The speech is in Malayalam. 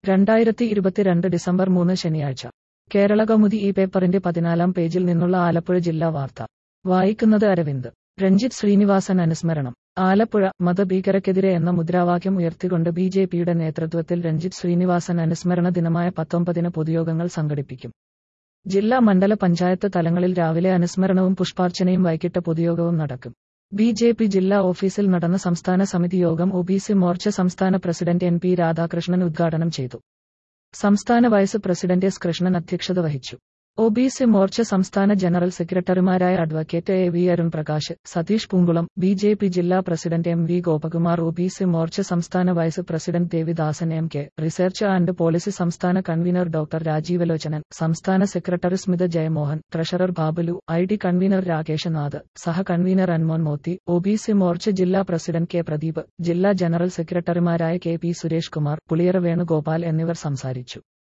രണ്ടായിരത്തി ഇരുപത്തിരണ്ട് ഡിസംബർ മൂന്ന് ശനിയാഴ്ച കേരള കൗമുദി ഈ പേപ്പറിന്റെ പതിനാലാം പേജിൽ നിന്നുള്ള ആലപ്പുഴ ജില്ലാ വാർത്ത വായിക്കുന്നത് അരവിന്ദ് രഞ്ജിത്ത് ശ്രീനിവാസൻ അനുസ്മരണം ആലപ്പുഴ മതഭീകരക്കെതിരെ എന്ന മുദ്രാവാക്യം ഉയർത്തിക്കൊണ്ട് ബി ജെ പിയുടെ നേതൃത്വത്തിൽ രഞ്ജിത്ത് ശ്രീനിവാസൻ അനുസ്മരണ ദിനമായ പത്തൊമ്പതിന് പൊതുയോഗങ്ങൾ സംഘടിപ്പിക്കും ജില്ലാ മണ്ഡല പഞ്ചായത്ത് തലങ്ങളിൽ രാവിലെ അനുസ്മരണവും പുഷ്പാർച്ചനയും വൈകിട്ട് പൊതുയോഗവും നടക്കും ബി ജെ പി ജില്ലാ ഓഫീസിൽ നടന്ന സംസ്ഥാന സമിതി യോഗം ഒ ബി സി മോർച്ച സംസ്ഥാന പ്രസിഡന്റ് എൻ പി രാധാകൃഷ്ണൻ ഉദ്ഘാടനം ചെയ്തു സംസ്ഥാന വൈസ് പ്രസിഡന്റ് എസ് കൃഷ്ണൻ അധ്യക്ഷത വഹിച്ചു ഒ ബി സി മോർച്ച സംസ്ഥാന ജനറൽ സെക്രട്ടറിമാരായ advocate A V Arun Prakash Satheesh Poonkulam B J P ജില്ലാ president M V Gopakumar O B C Morcha സംസ്ഥാന vice president Devidasan M K research and policy സംസ്ഥാന കൺവീനർ ഡോക്ടർ രാജീവലോചനൻ സംസ്ഥാന secretary Smitha Jayamohan treasurer Babulu I D convener Rakesh Nath സഹ convener Anmon Mothi O B C Morcha ജില്ലാ പ്രസിഡന്റ് കെ പ്രദീപ് ജില്ലാ ജനറൽ സെക്രട്ടറിമാരായ കെ പി സുരേഷ് കുമാർ പുളിയറ വേണുഗോപാൽ എന്നിവർ സംസാരിച്ചു